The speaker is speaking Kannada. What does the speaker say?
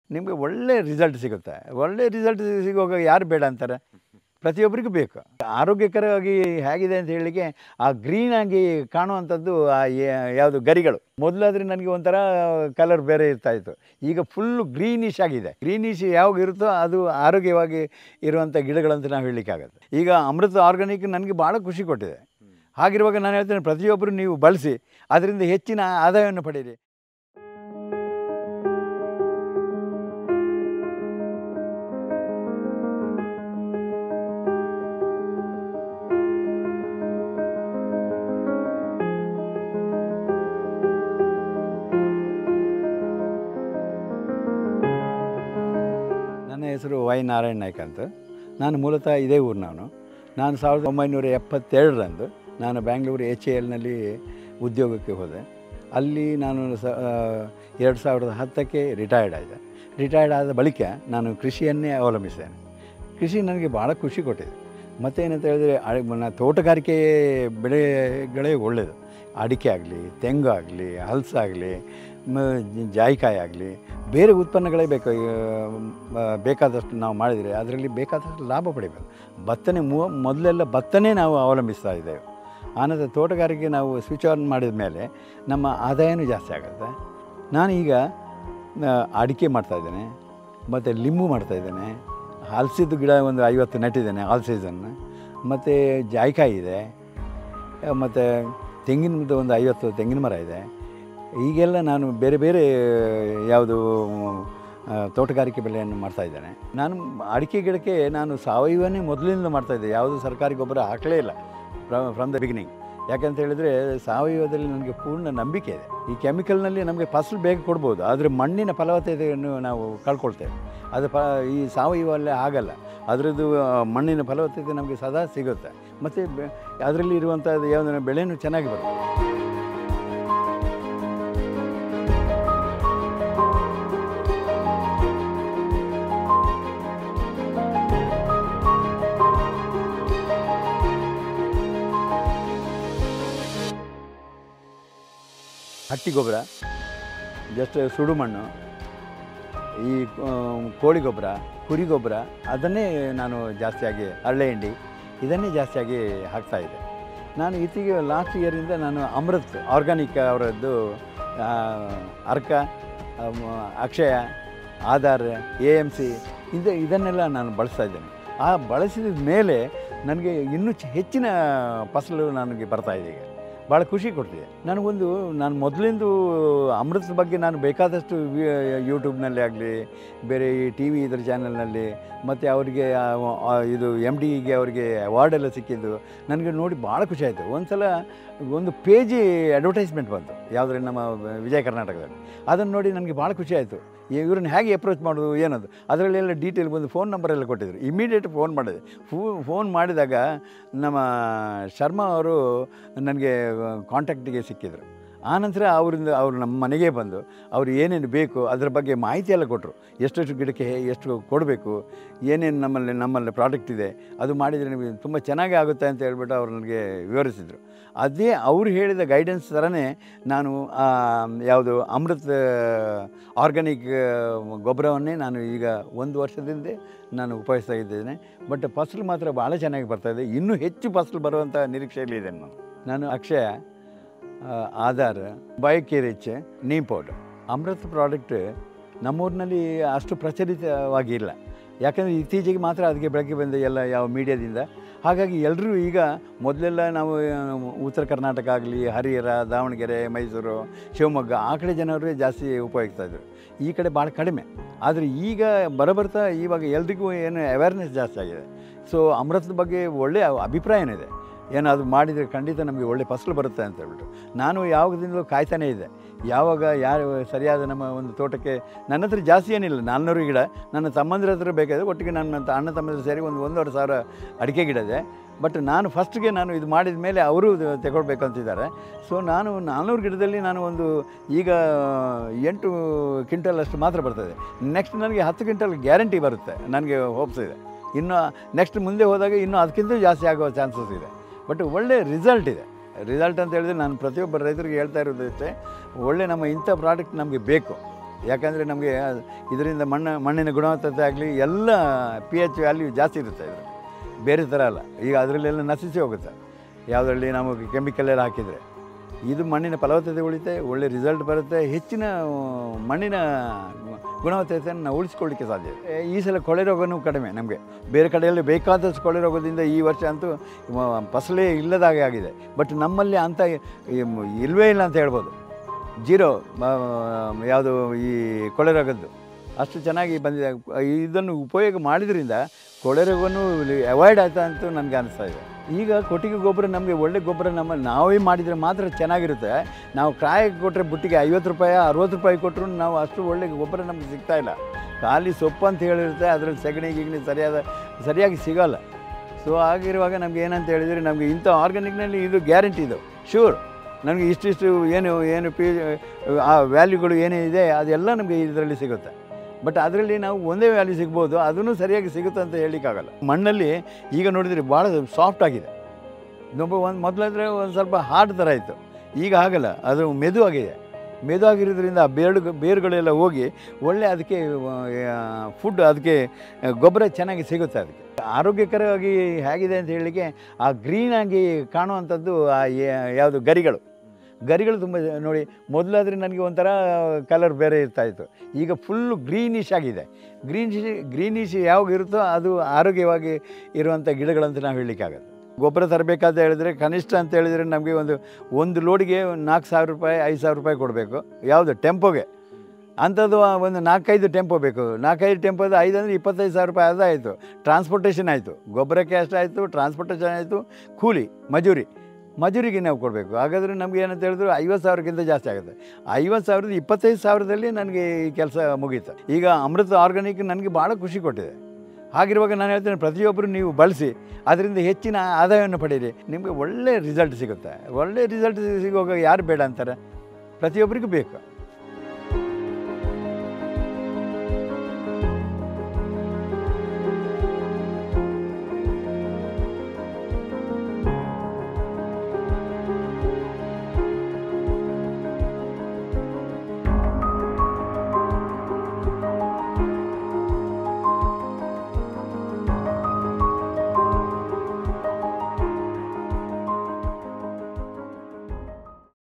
ನಿಮಗೆ ಒಳ್ಳೆ ರಿಸಲ್ಟ್ ಸಿಗುತ್ತೆ ಒಳ್ಳೆ ರಿಸಲ್ಟ್ ಸಿಗುವಾಗ ಯಾರು ಬೇಡ ಅಂತಾರೆ ಪ್ರತಿಯೊಬ್ಬರಿಗೂ ಬೇಕು ಆರೋಗ್ಯಕರವಾಗಿ ಹೇಗಿದೆ ಅಂತ ಹೇಳಲಿಕ್ಕೆ ಆ ಗ್ರೀನಾಗಿ ಕಾಣುವಂಥದ್ದು ಆ ಯಾ- ಯಾವುದು ಗರಿಗಳು ಮೊದಲಾದರೆ ನನಗೆ ಒಂಥರ ಕಲರ್ ಬೇರೆ ಇರ್ತಾ ಇತ್ತು ಈಗ ಫುಲ್ಲು ಗ್ರೀನಿಶ್ ಆಗಿದೆ ಗ್ರೀನಿಶ್ ಯಾವಾಗ ಇರುತ್ತೋ ಅದು ಆರೋಗ್ಯವಾಗಿ ಇರುವಂಥ ಗಿಡಗಳಂತ ನಾವು ಹೇಳಲಿಕ್ಕಾಗತ್ತೆ ಈಗ ಅಮೃತ ಆರ್ಗಾನಿಕ್ ನನಗೆ ಭಾಳ ಖುಷಿ ಕೊಟ್ಟಿದೆ ಹಾಗಿರುವಾಗ ನಾನು ಹೇಳ್ತೇನೆ ಪ್ರತಿಯೊಬ್ಬರು ನೀವು ಬಳಸಿ ಅದರಿಂದ ಹೆಚ್ಚಿನ ಆದಾಯವನ್ನು ಪಡೀರಿ ನನ್ನ ಹೆಸರು ವೈ ನಾರಾಯಣ ನಾಯ್ಕ ಅಂತ ನಾನು ಮೂಲತಃ ಇದೇ ಊರಿನವನು ನಾನು ಸಾವಿರದ ಒಂಬೈನೂರ ಎಪ್ಪತ್ತೆರಡರಂದು ನಾನು ಬ್ಯಾಂಗ್ಳೂರು ಎಚ್ ಎ ಎಲ್ನಲ್ಲಿ ಉದ್ಯೋಗಕ್ಕೆ ಹೋದೆ ಅಲ್ಲಿ ನಾನು ಸ ಎರಡು ಸಾವಿರದ ಹತ್ತಕ್ಕೆ ರಿಟೈರ್ಡ್ ಆಯಿದೆ ರಿಟೈರ್ಡ್ ಆದ ಬಳಿಕ ನಾನು ಕೃಷಿಯನ್ನೇ ಅವಲಂಬಿಸಿದ್ದೇನೆ ಕೃಷಿ ನನಗೆ ಭಾಳ ಖುಷಿ ಕೊಟ್ಟಿದೆ ಮತ್ತೇನಂತ ಹೇಳಿದ್ರೆ ಅಡಿ ನ- ತೋಟಗಾರಿಕೆ ಬೆಳೆಗಳೇ ಒಳ್ಳೆಯದು ಅಡಿಕೆ ಆಗಲಿ ತೆಂಗು ಆಗಲಿ ಹಲಸಾಗಲಿ ಜಾಯಿಕಾಯಿ ಆಗಲಿ ಬೇರೆ ಉತ್ಪನ್ನಗಳೇ ಬೇಕು ಈಗ, ಮ, ಬೇಕಾದಷ್ಟು ನಾವು ಮಾಡಿದರೆ ಅದರಲ್ಲಿ ಬೇಕಾದಷ್ಟು ಲಾಭ ಪಡಿಬೇಕು ಭತ್ತನೇ ಮು ಮೊದಲೆಲ್ಲ ಭತ್ತನೇ ನಾವು ಅವಲಂಬಿಸ್ತಾ ಇದ್ದೇವೆ ಆನಂತರ ತೋಟಗಾರಿಕೆ ನಾವು ಸ್ವಿಚ್ ಆನ್ ಮಾಡಿದ ಮೇಲೆ ನಮ್ಮ ಆದಾಯನೂ ಜಾಸ್ತಿ ಆಗುತ್ತೆ ನಾನು ಈಗ ಆ, ಅಡಿಕೆ ಮಾಡ್ತಾಯಿದ್ದೇನೆ ಮತ್ತು ಲಿಂಬು ಮಾಡ್ತಾಯಿದ್ದೇನೆ ಹಲಸಿದ್ದು ಗಿಡ ಒಂದು ಐವತ್ತು ನೆಟ್ಟಿದ್ದೇನೆ ಆಲ್ ಸೀಸನ್ ಮತ್ತು ಜಾಯಿಕಾಯಿ ಇದೆ ಮತ್ತು ತೆಂಗಿನದ್ದು ಒಂದು ಐವತ್ತು ತೆಂಗಿನ ಮರ ಇದೆ ಈಗೆಲ್ಲ ನಾನು ಬೇರೆ ಬೇರೆ ಯಾವುದು ಆ, ತೋಟಗಾರಿಕೆ ಬೆಳೆಯನ್ನು ಮಾಡ್ತಾಯಿದ್ದೇನೆ ನಾನು ಅಡಿಕೆ ಗಿಡಕ್ಕೆ ನಾನು ಸಾವಯವನ್ನೇ ಮೊದಲಿಂದ ಮಾಡ್ತಾಯಿದ್ದೆ ಯಾವುದು ಸರ್ಕಾರಿ ಗೊಬ್ಬರ ಹಾಕಲೇ ಇಲ್ಲ ಫ್ರಮ್ ದ ಬಿಗಿನಿಂಗ್ ಯಾಕಂತ ಹೇಳಿದರೆ ಸಾವಯವದಲ್ಲಿ ನನಗೆ ಪೂರ್ಣ ನಂಬಿಕೆ ಇದೆ ಈ ಕೆಮಿಕಲ್ನಲ್ಲಿ ನಮಗೆ ಫಸಲು ಬೇಗ ಕೊಡ್ಬೋದು ಆದರೆ ಮಣ್ಣಿನ ಫಲವತ್ತತೆಯನ್ನು ನಾವು ಕಳ್ಕೊಳ್ತೇವೆ ಅದು ಪ ಈ ಸಾವಯವಲ್ಲೇ ಆಗಲ್ಲ ಅದರದ್ದು ಆ, ಮಣ್ಣಿನ ಫಲವತ್ತತೆ ನಮಗೆ ಸದಾ ಸಿಗುತ್ತೆ ಮತ್ತು ಬೆ ಅದರಲ್ಲಿ ಇರುವಂಥದ್ದು ಯಾವುದನ್ನು ಬೆಳೆನೂ ಚೆನ್ನಾಗಿ ಬರುತ್ತೆ ಹಟ್ಟಿ ಗೊಬ್ಬರ ಜಸ್ಟ್ ಸುಡು ಮಣ್ಣು ಈ ಆ, ಕೋಳಿ ಗೊಬ್ಬರ ಕುರಿ ಗೊಬ್ಬರ ಅದನ್ನೇ ನಾನು ಜಾಸ್ತಿಯಾಗಿ ಹರಳೆ ಹಿಂಡಿ ಇದನ್ನೇ ಜಾಸ್ತಿಯಾಗಿ ಹಾಕ್ತಾ ಇದ್ದೆ ನಾನು ಇತ್ತೀಗೆ ಲಾಸ್ಟ್ ಇಯರಿಂದ ನಾನು ಅಮೃತ್ ಆರ್ಗಾನಿಕ್ ಅವರದ್ದು ಆ, ಅರ್ಕ ಆ, ಮ- Akshaya Aadhaar A M C ಇದು ಇದನ್ನೆಲ್ಲ ನಾನು ಬಳಸ್ತಾ ಇದ್ದೇನೆ ಆ ಬಳಸಿದ ಮೇಲೆ ನನಗೆ ಇನ್ನೂ ಚ- ಹೆಚ್ಚಿನ ಫಸಲು ನನಗೆ ಬರ್ತಾ ಇದೆ ಈಗ ಭಾಳ ಖುಷಿ ಕೊಡ್ತಿದೆ ನನಗೊಂದು ನಾನು ಮೊದಲಿಂದು ಅಮೃತದ ಬಗ್ಗೆ ನಾನು ಬೇಕಾದಷ್ಟು ವಿ- ಯೂಟ್ಯೂಬ್ನಲ್ಲಿ ಆಗಲಿ ಬೇರೆ ಈ ಟಿ ವಿ ಇದ್ರ ಚಾನಲ್ನಲ್ಲಿ ಮತ್ತು ಅವರಿಗೆ ಆ- ಆ ಇದು ಎಮ್ ಡಿಗೆ ಅವರಿಗೆ ಅವಾರ್ಡ್ ಎಲ್ಲ ಸಿಕ್ಕಿದ್ದು ನನಗೆ ನೋಡಿ ಭಾಳ ಖುಷಿ ಆಯಿತು ಒಂದು ಸಲ ಒಂದು ಪೇಜಿ ಅಡ್ವರ್ಟೈಸ್ಮೆಂಟ್ ಬಂತು ಯಾವುದ್ರಲ್ಲಿ ನಮ್ಮ ವಿಜಯ ಕರ್ನಾಟಕದಲ್ಲಿ ಅದನ್ನು ನೋಡಿ ನನಗೆ ಭಾಳ ಖುಷಿ ಆಯಿತು ಇವ್ರನ್ನ ಹೇಗೆ ಅಪ್ರೋಚ್ ಮಾಡೋದು ಏನದು ಅದರಲ್ಲೆಲ್ಲ ಡೀಟೇಲ್ ಬಂದು ಫೋನ್ ನಂಬರ್ ಎಲ್ಲ ಕೊಟ್ಟಿದ್ರು ಇಮಿಡಿಯೇಟ್ ಫೋನ್ ಮಾಡಿದೆ ಫೂ ಫೋನ್ ಮಾಡಿದಾಗ ನಮ್ಮ ಶರ್ಮಾ ಅವರು ನನಗೆ ಕಾಂಟ್ಯಾಕ್ಟಿಗೆ ಸಿಕ್ಕಿದ್ರು ಆನಂತರ ಅವರಿಂದ ಅವರು ನಮ್ಮ ಮನೆಗೆ ಬಂದು ಅವರು ಏನೇನು ಬೇಕು ಅದರ ಬಗ್ಗೆ ಮಾಹಿತಿ ಎಲ್ಲ ಕೊಟ್ಟರು ಎಷ್ಟೆಷ್ಟು ಗಿಡಕ್ಕೆ ಹೇ- ಎಷ್ಟು ಕೊಡಬೇಕು ಏನೇನು ನಮ್ಮಲ್ಲಿ ನಮ್ಮಲ್ಲಿ ಪ್ರಾಡಕ್ಟ್ ಇದೆ ಅದು ಮಾಡಿದರೆ ನಿಮಗೆ ತುಂಬ ಚೆನ್ನಾಗಿ ಆಗುತ್ತೆ ಅಂತ ಹೇಳ್ಬಿಟ್ಟು ಅವ್ರು ನನಗೆ ವಿವರಿಸಿದರು ಅದೇ ಅವರು ಹೇಳಿದ ಗೈಡೆನ್ಸ್ ಥರನೇ ನಾನು ಆ, ಯಾವುದು ಅಮೃತ ಆರ್ಗ್ಯಾನಿಕ್ ಗೊಬ್ಬರವನ್ನೇ ನಾನು ಈಗ ಒಂದು ವರ್ಷದಿಂದ ನಾನು ಉಪಯೋಗಿಸ್ತಾ ಇದ್ದೇನೆ ಬಟ್ ಫಸಲು ಮಾತ್ರ ಭಾಳ ಚೆನ್ನಾಗಿ ಬರ್ತಾಯಿದೆ ಇನ್ನೂ ಹೆಚ್ಚು ಫಸಲು ಬರುವಂಥ ನಿರೀಕ್ಷೆಯಲ್ಲಿ ಇದ್ದೇನೆ ನಾನು ನಾನು ಅಕ್ಷಯ ಆ, ಆಧಾರ್ ಬಯೋಕೇರಿಚ್ ನೀಮ್ ಪೌಡರ್ ಅಮೃತ್ ಪ್ರಾಡಕ್ಟ್ ನಮ್ಮೂರಿನಲ್ಲಿ ಅಷ್ಟು ಪ್ರಚಲಿತವಾಗಿಲ್ಲ ಯಾಕಂದರೆ ಇತ್ತೀಚೆಗೆ ಮಾತ್ರ ಅದಕ್ಕೆ ಬೆಳಗ್ಗೆ ಬಂದ ಎಲ್ಲ ಯಾವ ಮೀಡಿಯಾದಿಂದ ಹಾಗಾಗಿ ಎಲ್ಲರೂ ಈಗ ಮೊದಲೆಲ್ಲ ನಾವು ಆ, ಉತ್ತರ ಕರ್ನಾಟಕ ಆಗಲಿ ಹರಿಹರ ದಾವಣಗೆರೆ ಮೈಸೂರು ಶಿವಮೊಗ್ಗ ಆ ಕಡೆ ಜನರು ಜಾಸ್ತಿ ಉಪಯೋಗಿಸ್ತಾ ಇದ್ರು ಈ ಕಡೆ ಭಾಳ ಕಡಿಮೆ ಆದರೆ ಈಗ ಬರಬರ್ತಾ ಇವಾಗ ಎಲ್ರಿಗೂ ಏನು ಅವೇರ್ನೆಸ್ ಜಾಸ್ತಿ ಆಗಿದೆ ಸೊ ಅಮೃತದ ಬಗ್ಗೆ ಒಳ್ಳೆಯ ಅಭಿಪ್ರಾಯನಿದೆ ಏನು ಅದು ಮಾಡಿದರೆ ಖಂಡಿತ ನಮಗೆ ಒಳ್ಳೆ ಫಸಲು ಬರುತ್ತೆ ಅಂತ ಹೇಳ್ಬಿಟ್ಟು ನಾನು ಯಾವಾಗದಿಂದಲೂ ಕಾಯ್ತಾನೇ ಇದ್ದೆ ಯಾವಾಗ ಯಾರು ಸರಿಯಾದ ನಮ್ಮ ಒಂದು ತೋಟಕ್ಕೆ ನನ್ನ ಹತ್ರ ಜಾಸ್ತಿ ಏನಿಲ್ಲ ನಾಲ್ನೂರು ಗಿಡ ನನ್ನ ತಮ್ಮಂದಿರ ಹತ್ರ ಬೇಕಾದರೆ ಒಟ್ಟಿಗೆ ನನ್ನ ತ- ಅಣ್ಣ ತಮ್ಮಂದಿರು ಸೇರಿ ಒಂದು ಒಂದೂವರೆ ಸಾವಿರ ಅಡಿಕೆ ಗಿಡ ಇದೆ ಬಟ್ ನಾನು ಫಸ್ಟ್ಗೆ ನಾನು ಇದು ಮಾಡಿದ ಮೇಲೆ ಅವರು ಇದು ತಗೊಳ್ಬೇಕು ಅಂತಿದ್ದಾರೆ ಸೊ ನಾನು ನಾನ್ನೂರು ಗಿಡದಲ್ಲಿ ನಾನು ಒಂದು ಈಗ ಎಂಟು ಕ್ವಿಂಟಲ್ ಅಷ್ಟು ಮಾತ್ರ ಬರ್ತದೆ ನೆಕ್ಸ್ಟ್ ನನಗೆ ಹತ್ತು ಕ್ವಿಂಟಲ್ ಗ್ಯಾರಂಟಿ ಬರುತ್ತೆ ನನಗೆ ಹೋಪ್ಸ್ ಇದೆ ಇನ್ನು ನೆಕ್ಸ್ಟ್ ಮುಂದೆ ಹೋದಾಗ ಇನ್ನೂ ಅದಕ್ಕಿಂತ ಜಾಸ್ತಿ ಆಗುವ ಚಾನ್ಸಸ್ ಇದೆ ಬಟ್ ಒಳ್ಳೆ ರಿಸಲ್ಟ್ ಇದೆ ರಿಸಲ್ಟ್ ಅಂತ ಹೇಳಿದ್ರೆ ನಾನು ಪ್ರತಿಯೊಬ್ಬ ರೈತರಿಗೆ ಹೇಳ್ತಾ ಇರೋದು ಅಷ್ಟೇ ಒಳ್ಳೆ ನಮ್ಮ ಇಂಥ ಪ್ರಾಡಕ್ಟ್ ನಮಗೆ ಬೇಕು ಯಾಕಂದರೆ ನಮಗೆ ಇದರಿಂದ ಮಣ್ಣು ಮಣ್ಣಿನ ಗುಣವತ್ತತೆ ಆಗಲಿ ಎಲ್ಲ ಪಿ ಎಚ್ ವ್ಯಾಲ್ಯೂ ಜಾಸ್ತಿ ಇರುತ್ತೆ ಇದರಲ್ಲಿ ಬೇರೆ ಥರ ಅಲ್ಲ ಈಗ ಅದರಲ್ಲೆಲ್ಲ ನಶಿಸಿ ಹೋಗುತ್ತೆ ಯಾವುದರಲ್ಲಿ ನಮಗೆ ಕೆಮಿಕಲ್ ಎಲ್ಲ ಹಾಕಿದರೆ ಇದು ಮಣ್ಣಿನ ಫಲವತ್ತತೆ ಉಳಿತೆ ಒಳ್ಳೆ ರಿಸಲ್ಟ್ ಬರುತ್ತೆ ಹೆಚ್ಚಿನ ಆ, ಮಣ್ಣಿನ ಗುಣವತ್ತತೆಯನ್ನು ನಾವು ಉಳಿಸ್ಕೊಳ್ಳಿಕ್ಕೆ ಸಾಧ್ಯ ಇದೆ ಏ, ಈ ಸಲ ಕೊಳೆ ರೋಗನೂ ಕಡಿಮೆ ನಮಗೆ ಬೇರೆ ಕಡೆಯಲ್ಲಿ ಬೇಕಾದಷ್ಟು ಕೊಳೆ ರೋಗದಿಂದ ಈ ವರ್ಷ ಅಂತೂ ಮ- ಫಸಲೇ ಇಲ್ಲದಾಗೆ ಆಗಿದೆ ಬಟ್ ನಮ್ಮಲ್ಲಿ ಅಂಥ ಈ- ಇಲ್ವೇ ಇಲ್ಲ ಅಂತ ಹೇಳ್ಬೋದು ಜೀರೋ ಯಾವುದು ಈ ಕೊಳೆ ರೋಗದ್ದು ಅಷ್ಟು ಚೆನ್ನಾಗಿ ಬಂದಿದೆ ಇದನ್ನು ಉಪಯೋಗ ಮಾಡಿದ್ರಿಂದ ಕೊಳೆ ರೋಗವನ್ನು ಅವಾಯ್ಡ್ ಆಯ್ತಾ ಅಂತ ನನಗೆ ಅನಿಸ್ತಾ ಇದೆ ಈಗ ಕೊಟ್ಟಿಗೆ ಗೊಬ್ಬರ ನಮಗೆ ಒಳ್ಳೆ ಗೊಬ್ಬರ ನಮ್ಮ ನಾವೇ ಮಾಡಿದರೆ ಮಾತ್ರ ಚೆನ್ನಾಗಿರುತ್ತೆ ನಾವು ಕಾಯಕ್ಕೆ ಕೊಟ್ಟರೆ ಬುಟ್ಟಿಗೆ ಐವತ್ತು ರೂಪಾಯಿ ಅರುವತ್ತು ರೂಪಾಯಿ ಕೊಟ್ಟರು ನಾವು ಅಷ್ಟು ಒಳ್ಳೆ ಗೊಬ್ಬರ ನಮಗೆ ಸಿಗ್ತಾ ಇಲ್ಲ ಖಾಲಿ ಸೊಪ್ಪು ಅಂತ ಹೇಳಿರುತ್ತೆ ಅದರಲ್ಲಿ ಸಗಣಿ ಗಿಗಣಿ ಸರಿಯಾದ ಸರಿಯಾಗಿ ಸಿಗೋಲ್ಲ ಸೊ ಆಗಿರುವಾಗ ನಮ್ಗೆ ಏನಂತ ಹೇಳಿದರೆ ನಮಗೆ ಇಂಥ ಆರ್ಗ್ಯಾನಿಕ್ನಲ್ಲಿ ಇದು ಗ್ಯಾರಂಟಿ ಇದು ಶೂರ್ ನಮಗೆ ಇಷ್ಟಿಷ್ಟು ಏನು ಏನು ಪಿ ಆ ವ್ಯಾಲ್ಯೂಗಳು ಏನೇನಿದೆ ಅದೆಲ್ಲ ನಮಗೆ ಇದರಲ್ಲಿ ಸಿಗುತ್ತೆ ಬಟ್ ಅದರಲ್ಲಿ ನಾವು ಒಂದೇ ವ್ಯಾಲ್ಯೂ ಸಿಗ್ಬೋದು ಅದನ್ನು ಸರಿಯಾಗಿ ಸಿಗುತ್ತೆ ಅಂತ ಹೇಳಲಿಕ್ಕಾಗಲ್ಲ ಮಣ್ಣಲ್ಲಿ ಈಗ ನೋಡಿದರೆ ಭಾಳ ಸಾಫ್ಟ್ ಆಗಿದೆ ನೊಬ್ಬ ಒಂದು ಮೊದಲಾದರೆ ಒಂದು ಸ್ವಲ್ಪ ಹಾರ್ಡ್ ಥರ ಇತ್ತು ಈಗ ಆಗಲ್ಲ ಅದು ಮೆದು ಆಗಿದೆ ಮೆದು ಆಗಿರೋದ್ರಿಂದ ಆ ಬೇರು ಬೇರುಗಳೆಲ್ಲ ಹೋಗಿ ಒಳ್ಳೆ ಅದಕ್ಕೆ ಫುಡ್ ಅದಕ್ಕೆ ಗೊಬ್ಬರ ಚೆನ್ನಾಗಿ ಸಿಗುತ್ತೆ ಅದಕ್ಕೆ ಆರೋಗ್ಯಕರವಾಗಿ ಹೇಗಿದೆ ಅಂತ ಹೇಳಲಿಕ್ಕೆ ಆ ಗ್ರೀನಾಗಿ ಕಾಣುವಂಥದ್ದು ಆ ಯಾ- ಯಾವುದು ಗರಿಗಳು ಗರಿಗಳು ತುಂಬ ನೋಡಿ ಮೊದಲಾದರೆ ನನಗೆ ಒಂಥರ ಕಲರ್ ಬೇರೆ ಇರ್ತಾಯಿತ್ತು ಈಗ ಫುಲ್ಲು ಗ್ರೀನಿಶ್ ಆಗಿದೆ ಗ್ರೀನಿಶ್ ಗ್ರೀನಿಶ್ ಯಾವಾಗ ಇರುತ್ತೋ ಅದು ಆರೋಗ್ಯವಾಗಿ ಇರುವಂಥ ಗಿಡಗಳಂತ ನಾವು ಹೇಳಲಿಕ್ಕಾಗತ್ತೆ ಗೊಬ್ಬರ ತರಬೇಕಾದ ಹೇಳಿದ್ರೆ ಕನಿಷ್ಠ ಅಂತ ಹೇಳಿದರೆ ನಮಗೆ ಒಂದು ಒಂದು ಲೋಡಿಗೆ ನಾಲ್ಕು ಸಾವಿರ ರೂಪಾಯಿ ಐದು ಸಾವಿರ ರೂಪಾಯಿ ಕೊಡಬೇಕು ಯಾವುದು ಟೆಂಪೋಗೆ ಅಂಥದ್ದು ಒಂದು ನಾಲ್ಕೈದು ಟೆಂಪೋ ಬೇಕು ನಾಲ್ಕೈದು ಟೆಂಪೋದು ಐದು ಅಂದರೆ ಇಪ್ಪತ್ತೈದು ಸಾವಿರ ರೂಪಾಯಿ ಅದು ಆಯಿತು ಟ್ರಾನ್ಸ್ಪೋರ್ಟೇಷನ್ ಆಯಿತು ಗೊಬ್ಬರಕ್ಕೆ ಅಷ್ಟಾಯಿತು ಟ್ರಾನ್ಸ್ಪೋರ್ಟೇಷನ್ ಆಯಿತು ಕೂಲಿ ಮಜೂರಿ ಮಜೂರಿಗೆ ನಾವು ಕೊಡಬೇಕು ಹಾಗಾದರೆ ನಮ್ಗೆ ಏನಂತ ಹೇಳಿದ್ರು ಐವತ್ತು ಸಾವಿರಕ್ಕಿಂತ ಜಾಸ್ತಿ ಆಗುತ್ತೆ ಐವತ್ತು ಸಾವಿರದ ಇಪ್ಪತ್ತೈದು ಸಾವಿರದಲ್ಲಿ ನನಗೆ ಈ ಕೆಲಸ ಮುಗೀತು ಈಗ ಅಮೃತ ಆರ್ಗಾನಿಕ್ ನನಗೆ ಭಾಳ ಖುಷಿ ಕೊಟ್ಟಿದೆ ಹಾಗಿರುವಾಗ ನಾನು ಹೇಳ್ತೇನೆ ಪ್ರತಿಯೊಬ್ಬರು ನೀವು ಬಳಸಿ ಅದರಿಂದ ಹೆಚ್ಚಿನ ಆದಾಯವನ್ನು ಪಡೀರಿ ನಿಮಗೆ ಒಳ್ಳೆ ರಿಸಲ್ಟ್ ಸಿಗುತ್ತೆ ಒಳ್ಳೆ ರಿಸಲ್ಟ್ ಸಿಗುವಾಗ ಯಾರು ಬೇಡ ಅಂತಾರೆ ಪ್ರತಿಯೊಬ್ಬರಿಗೂ ಬೇಕು